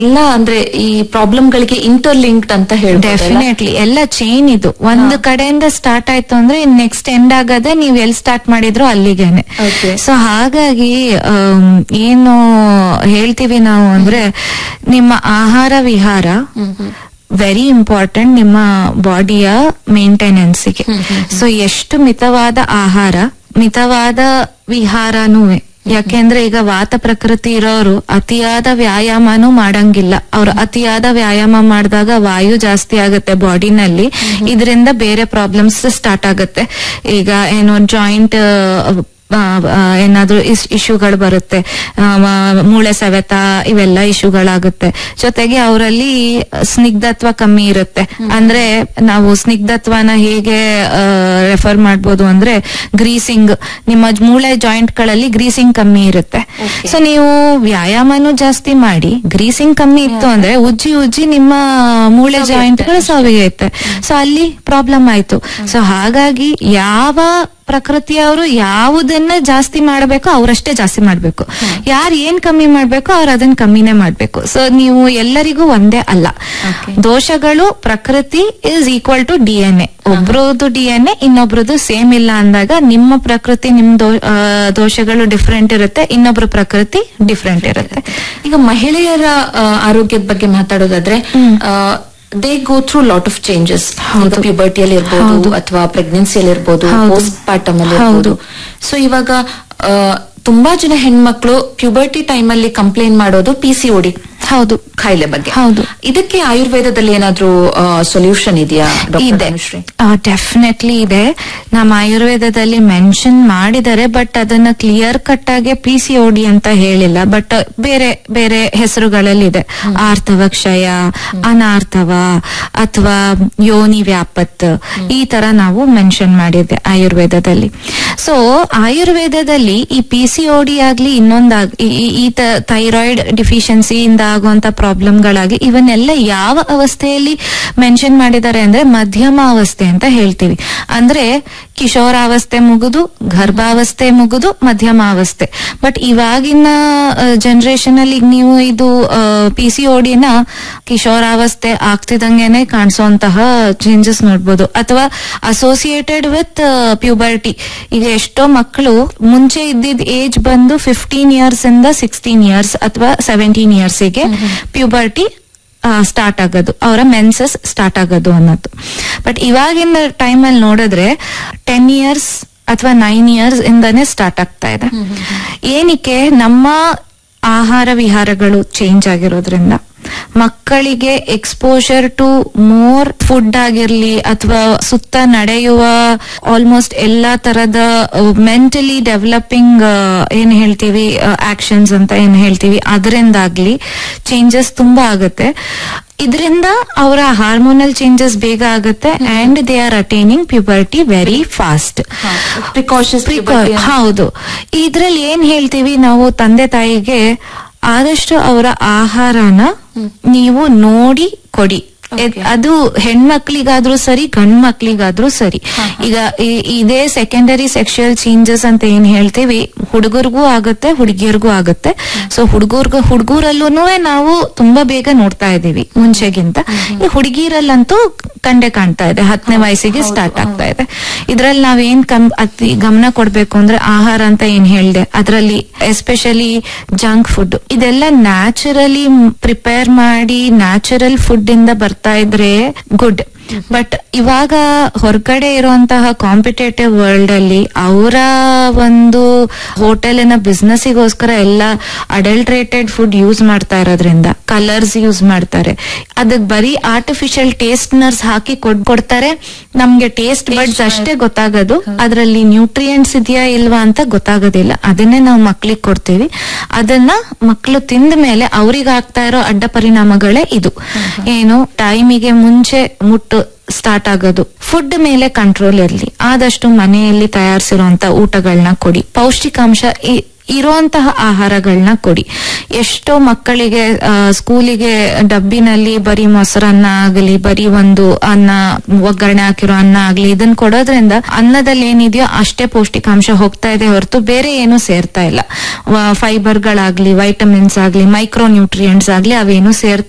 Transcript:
ಎಲ್ಲ ಅಂದ್ರೆ ಈ ಪ್ರಾಬ್ಲಮ್ ಗಳಿಗೆ ಇಂಟರ್ಲಿಂಕ್ಡ್ ಅಂತ ಹೇಳ್ಬೋದು ಡೆಫಿನೆಟ್ಲಿ ಎಲ್ಲ ಚೈನ್ ಇದು ಒಂದು ಕಡೆಯಿಂದ ಸ್ಟಾರ್ಟ್ ಆಯ್ತು ಅಂದ್ರೆ ನೆಕ್ಸ್ಟ್ ಎಂಡ್ ಆಗದೆ ನೀವ್ ಎಲ್ಲಿ ಸ್ಟಾರ್ಟ್ ಮಾಡಿದ್ರು ಅಲ್ಲಿಗೇನೆ Okay. ಸೊ ಹಾಗಾಗಿ ಆಮ್, ಏನು ಹೇಳ್ತೀವಿ ನಾವು ಅಂದ್ರೆ ನಿಮ್ಮ ಆಹಾರ ವಿಹಾರ ವೆರಿ ಇಂಪಾರ್ಟೆಂಟ್ ನಿಮ್ಮ ಬಾಡಿಯ ಮೇಂಟೆನೆನ್ಸ್ಗೆ ಸೊ ಎಷ್ಟು ಮಿತವಾದ ಆಹಾರ ಮಿತವಾದ ವಿಹಾರನೂ ಯಾಕೆಂದ್ರೆ ಈಗ ವಾತ ಪ್ರಕೃತಿ ಇರೋರು ಅತಿಯಾದ ವ್ಯಾಯಾಮನೂ ಮಾಡಂಗಿಲ್ಲ ಅವ್ರು ಅತಿಯಾದ ವ್ಯಾಯಾಮ ಮಾಡಿದಾಗ ವಾಯು ಜಾಸ್ತಿ ಆಗುತ್ತೆ ಬಾಡಿನಲ್ಲಿ ಇದರಿಂದ ಬೇರೆ ಪ್ರಾಬ್ಲಮ್ಸ್ ಸ್ಟಾರ್ಟ್ ಆಗುತ್ತೆ ಈಗ ಏನು ಜಾಯಿಂಟ್ ಏನಾದ್ರೂ ಇಶ್ಯೂಗಳು ಬರುತ್ತೆ ಆ, ಮ- ಮೂಳೆ ಸವೆತ ಇವೆಲ್ಲ ಇಶ್ಯೂಗಳಾಗುತ್ತೆ ಜೊತೆಗೆ ಅವರಲ್ಲಿ ಸ್ನಿಗ್ಧತ್ವ ಕಮ್ಮಿ ಇರುತ್ತೆ ಅಂದ್ರೆ ನಾವು ಸ್ನಿಗ್ಧತ್ವನ ಹೇಗೆ ರೆಫರ್ ಮಾಡ್ಬೋದು ಅಂದ್ರೆ ಗ್ರೀಸಿಂಗ್ ನಿಮ್ಮ ಮೂಳೆ ಜಾಯಿಂಟ್ ಗಳಲ್ಲಿ ಗ್ರೀಸಿಂಗ್ ಕಮ್ಮಿ ಇರುತ್ತೆ ಸೊ ನೀವು ವ್ಯಾಯಾಮನೂ ಜಾಸ್ತಿ ಮಾಡಿ ಗ್ರೀಸಿಂಗ್ ಕಮ್ಮಿ ಇತ್ತು ಅಂದ್ರೆ ಉಜ್ಜಿ ಉಜ್ಜಿ ನಿಮ್ಮ ಮೂಳೆ ಜಾಯಿಂಟ್ ಗಳು ಸವಿಯುತ್ತೆ ಸೊ ಅಲ್ಲಿ ಪ್ರಾಬ್ಲಮ್ ಆಯ್ತು ಸೊ ಹಾಗಾಗಿ ಯಾವ ಪ್ರಕೃತಿಯವರು ಯಾವುದನ್ನ ಜಾಸ್ತಿ ಮಾಡಬೇಕು ಅವರಷ್ಟೇ ಜಾಸ್ತಿ ಮಾಡ್ಬೇಕು ಯಾರು ಏನ್ ಕಮ್ಮಿ ಮಾಡ್ಬೇಕು ಅವ್ರು ಅದನ್ನ ಕಮ್ಮಿನೇ ಮಾಡ್ಬೇಕು ಸೊ ನೀವು ಎಲ್ಲರಿಗೂ ಒಂದೇ ಅಲ್ಲ ದೋಷಗಳು ಪ್ರಕೃತಿ is equal to D N A ಒಬ್ರದ್ದು ಡಿ ಎನ್ ಎ ಇನ್ನೊಬ್ರದ್ದು ಸೇಮ್ ಇಲ್ಲ ಅಂದಾಗ ನಿಮ್ಮ ಪ್ರಕೃತಿ ನಿಮ್ ದೋ- ಆ, ದೋಷಗಳು ಡಿಫ್ರೆಂಟ್ ಇರುತ್ತೆ ಇನ್ನೊಬ್ರ ಪ್ರಕೃತಿ ಡಿಫ್ರೆಂಟ್ ಇರುತ್ತೆ ಈಗ ಮಹಿಳೆಯರ ಆ, ಆರೋಗ್ಯದ ಬಗ್ಗೆ ಮಾತಾಡೋದಾದ್ರೆ they go through lot of changes ಪ್ಯೂಬರ್ಟಿಯಲ್ಲಿ ಇರ್ಬೋದು ಅಥವಾ ಪ್ರೆಗ್ನೆನ್ಸಿಯಲ್ಲಿ ಇರ್ಬೋದು ಹೌದು. ಪೋಸ್ಟ್ ಪಾರ್ಟಮ್ ಅಲ್ಲಿ ಇರ್ಬೋದು ಸೊ ಇವಾಗ ಆ, ತುಂಬಾ ಜನ ಹೆಣ್ಮಕ್ಳು ಪ್ಯೂಬರ್ಟಿ ಟೈಮ್ ಅಲ್ಲಿ ಕಂಪ್ಲೇಂಟ್ ಮಾಡೋದು ಪಿ ಸಿ ಓಡಿ ಹೌದು ಕಾಯಿಲೆ ಬಗ್ಗೆ ಹೌದು. ಇದಕ್ಕೆ ಆಯುರ್ವೇದದಲ್ಲಿ ಏನಾದ್ರೂ ಸೊಲ್ಯೂಷನ್ ಇದೆಯಾ ಡಾಕ್ಟರ್ ಇದೆ ಧನುಶ್ರೀ? ಡೆಫಿನೆಟ್ಲಿ ಇದೆ ನಮ್ಮ ಆಯುರ್ವೇದದಲ್ಲಿ ಮೆನ್ಷನ್ ಮಾಡಿದ್ದಾರೆ ಬಟ್ ಅದನ್ನ ಕ್ಲಿಯರ್ ಕಟ್ ಆಗಿ ಪಿ ಸಿ ಓಡಿ ಅಂತ ಹೇಳಿಲ್ಲ ಬಟ್ ಬೇರೆ ಬೇರೆ ಹೆಸರುಗಳಲ್ಲಿ ಇದೆ ಆರ್ತವ ಕ್ಷಯ ಅನಾರ್ಥವ ಅಥವಾ ಯೋನಿ ವ್ಯಾಪತ್ ಈ ತರ ನಾವು ಮೆನ್ಷನ್ ಮಾಡಿದ್ದೆ ಆಯುರ್ವೇದದಲ್ಲಿ ಸೊ ಆಯುರ್ವೇದದಲ್ಲಿ ಈ ಪಿ ಸಿ ಓಡಿ ಆಗ್ಲಿ ಇನ್ನೊಂದಾಗ್ ಈ- ಈ- ಈ ಥೈರಾಯ್ಡ್ ಡಿಫಿಷಿಯನ್ಸಿಯಿಂದ ಆಗುವಂತ ಪ್ರಾಬ್ಲಮ್ಗಳಾಗಿ ಇವನ್ನೆಲ್ಲ ಯಾವ ಅವಸ್ಥೆಯಲ್ಲಿ ಮೆನ್ಷನ್ ಮಾಡಿದ್ದಾರೆ ಅಂದ್ರೆ ಮಧ್ಯಮ ಅವಸ್ಥೆ ಅಂತ ಹೇಳ್ತೀವಿ ಅಂದ್ರೆ ಕಿಶೋರಾವಸ್ಥೆ ಮುಗಿದು ಗರ್ಭಾವಸ್ಥೆ ಮುಗಿದು ಮಧ್ಯಮಾವಸ್ಥೆ ಬಟ್ ಇವಾಗಿನ ಜನರೇಷನ್ ಅಲ್ಲಿ ಈಗ ನೀವು ಇದು ಪಿ ಸಿ ಓಡಿನ ಕಿಶೋರಾವಸ್ಥೆ ಆಗ್ತಿದಂಗೆನೆ ಕಾಣಿಸುವಂತಹ ಚೇಂಜಸ್ ನೋಡ್ಬೋದು ಅಥವಾ ಅಸೋಸಿಯೇಟೆಡ್ ವಿತ್ ಪ್ಯೂಬರ್ಟಿ ಈಗ ಎಷ್ಟೋ ಮಕ್ಕಳು ಮುಂಚೆ ಇದ್ದಿದ್ ಏಜ್ ಬಂದು ಫಿಫ್ಟೀನ್ ಇಯರ್ಸ್ ಇಂದ ಸಿಕ್ಸ್ಟೀನ್ ಇಯರ್ಸ್ ಅಥವಾ ಸೆವೆಂಟೀನ್ ಇಯರ್ಸ್ಗೆ ಪ್ಯೂಬರ್ಟಿ ಸ್ಟಾರ್ಟ್ ಆಗೋದು ಅವರ ಮೆನ್ಸಸ್ ಸ್ಟಾರ್ಟ್ ಆಗೋದು ಅನ್ನೋದು ಬಟ್ ಇವಾಗಿನ ಟೈಮಲ್ಲಿ ನೋಡಿದ್ರೆ ಟೆನ್ ಇಯರ್ಸ್ ಅಥವಾ ನೈನ್ ಇಯರ್ಸ್ ಇಂದಾನೆ ಸ್ಟಾರ್ಟ್ ಆಗ್ತಾ ಇದೆ ಏನಕ್ಕೆ ನಮ್ಮ ಆಹಾರ ವಿಹಾರಗಳು ಚೇಂಜ್ ಆಗಿರೋದ್ರಿಂದ ಮಕ್ಕಳಿಗೆ ಎಕ್ಸ್ಪೋಜರ್ ಟು ಮೋರ್ ಫುಡ್ ಆಗಿರ್ಲಿ ಅಥವಾ ಸುತ್ತ ನಡೆಯುವ ಆಲ್ಮೋಸ್ಟ್ ಎಲ್ಲಾ ತರದ ಮೆಂಟಲಿ ಡೆವಲಪಿಂಗ್ ಏನ್ ಹೇಳ್ತೀವಿ ಆಕ್ಷನ್ಸ್ ಅಂತ ಏನ್ ಹೇಳ್ತೀವಿ ಅದರಿಂದಾಗ್ಲಿ ಚೇಂಜಸ್ ತುಂಬಾ ಆಗುತ್ತೆ ಇದರಿಂದ ಅವರ ಹಾರ್ಮೋನಲ್ ಚೇಂಜಸ್ ಬೇಗ ಆಗುತ್ತೆ and they are attaining puberty very fast Precautions puberty ಅಂತ. ಹೌದು ಇದ್ರಲ್ಲಿ ಏನ್ ಹೇಳ್ತೀವಿ ನಾವು ತಂದೆ ತಾಯಿಗೆ ಆದಷ್ಟು ಅವರ ಆಹಾರನ ನೀವು ನೋಡಿ ಕೊಡಿ ಎದ್- ಅದು ಹೆಣ್ಮಕ್ಳಿಗಾದ್ರೂ ಸರಿ ಗಂಡ್ ಮಕ್ಳಿಗಾದ್ರೂ ಸರಿ ಈಗ ಈ- ಇದೇ ಸೆಕೆಂಡರಿ ಸೆಕ್ಷುಯಲ್ ಚೇಂಜಸ್ ಅಂತ ಏನ್ ಹೇಳ್ತೀವಿ ಹುಡುಗರಿಗೂ ಆಗುತ್ತೆ ಹುಡುಗಿಯರಿಗೂ ಆಗುತ್ತೆ ಸೊ ಹುಡುಗರ್ಗ ಹುಡುಗರಲ್ಲೂ ನಾವು ತುಂಬಾ ಬೇಗ ನೋಡ್ತಾ ಇದೀವಿ ಮುಂಚೆಗಿಂತ ಈ ಹುಡುಗಿರಲ್ಲಂತೂ ಕಂಡೆ ಕಾಣ್ತಾ ಇದೆ ಹತ್ತನೇ ವಯಸ್ಸಿಗೆ ಸ್ಟಾರ್ಟ್ ಆಗ್ತಾ ಇದೆ ಇದ್ರಲ್ಲಿ ನಾವೇನ್ ಕಮ್ ಅತಿ ಗಮನ ಕೊಡ್ಬೇಕು ಅಂದ್ರೆ ಆಹಾರ ಅಂತ ಏನ್ ಹೇಳ್ದೆ ಅದರಲ್ಲಿ ಎಸ್ಪೆಷಲಿ ಜಂಕ್ ಫುಡ್ ಇದೆಲ್ಲ ನ್ಯಾಚುರಲಿ ಪ್ರಿಪೇರ್ ಮಾಡಿ ನ್ಯಾಚುರಲ್ ಫುಡ್ ಇಂದ ಬರ್ತಾ ಇದ್ರೆ ಗುಡ್ ಬಟ್ ಇವಾಗ ಹೊರಗಡೆ ಇರುವಂತಹ ಕಾಂಪಿಟೇಟಿವ್ ವರ್ಲ್ಡ್ ಅಲ್ಲಿ ಅವರ ಒಂದು ಹೋಟೆಲಿನ ಬಿಸ್ನೆಸ್ಸಿಗೋಸ್ಕರ ಎಲ್ಲ ಅಡಲ್ಟ್ರೇಟೆಡ್ ಫುಡ್ ಯೂಸ್ ಮಾಡ್ತಾ ಇರೋದ್ರಿಂದ ಕಲರ್ಸ್ ಯೂಸ್ ಮಾಡ್ತಾರೆ ಅದಕ್ ಬರೀ ಆರ್ಟಿಫಿಷಿಯಲ್ ಟೇಸ್ಟ್ ನರ್ಸ್ ಹಾಕಿ ಕೊಡ್ ಕೊಡ್ತಾರೆ ನಮ್ಗೆ ಟೇಸ್ಟ್ ಬಡ್ಸ್ ಅಷ್ಟೇ ಗೊತ್ತಾಗೋದು ಅದರಲ್ಲಿ ನ್ಯೂಟ್ರಿಯೆಂಟ್ಸ್ ಇದೆಯಾ ಇಲ್ವಾ ಅಂತ ಗೊತ್ತಾಗೋದಿಲ್ಲ ಅದನ್ನೇ ನಾವು ಮಕ್ಳಿಗೆ ಕೊಡ್ತೀವಿ ಅದನ್ನ ಮಕ್ಕಳು ತಿಂದ ಮೇಲೆ ಅವ್ರಿಗೆ ಆಗ್ತಾ ಇರೋ ಅಡ್ಡ ಪರಿಣಾಮಗಳೇ ಇದು ಏನು ಟೈಮಿಗೆ ಮುಂಚೆ ಮುಟ್ಟು ಸ್ಟಾರ್ಟ್ ಆಗೋದು ಫುಡ್ ಮೇಲೆ ಕಂಟ್ರೋಲ್ ಇರಲಿ ಆದಷ್ಟು ಮನೆಯಲ್ಲಿ ತಯಾರಿಸಿರುವಂತ ಊಟಗಳನ್ನ ಕೊಡಿ ಪೌಷ್ಟಿಕಾಂಶ ಇ- ಇರುವಂತಹ ಆಹಾರಗಳನ್ನ ಕೊಡಿ ಎಷ್ಟೋ ಮಕ್ಕಳಿಗೆ ಆ, ಸ್ಕೂಲಿಗೆ ಡಬ್ಬಿನಲ್ಲಿ ಬರೀ ಮೊಸರನ್ನ ಆಗಲಿ ಬರೀ ಒಂದು ಅನ್ನ ಒಗ್ಗರಣೆ ಹಾಕಿರೋ ಅನ್ನ ಆಗ್ಲಿ ಇದನ್ನ ಕೊಡೋದ್ರಿಂದ ಅನ್ನದಲ್ಲಿ ಏನಿದೆಯೋ ಅಷ್ಟೇ ಪೌಷ್ಟಿಕಾಂಶ ಹೋಗ್ತಾ ಇದೆ ಹೊರತು ಬೇರೆ ಏನು ಸೇರ್ತಾ ಇಲ್ಲ ಫೈಬರ್ಗಳಾಗ್ಲಿ ವೈಟಮಿನ್ಸ್ ಆಗ್ಲಿ ಮೈಕ್ರೋ ನ್ಯೂಟ್ರಿಯೆಂಟ್ಸ್ ಆಗ್ಲಿ ಅವೇನು ಸೇರ್ತಾ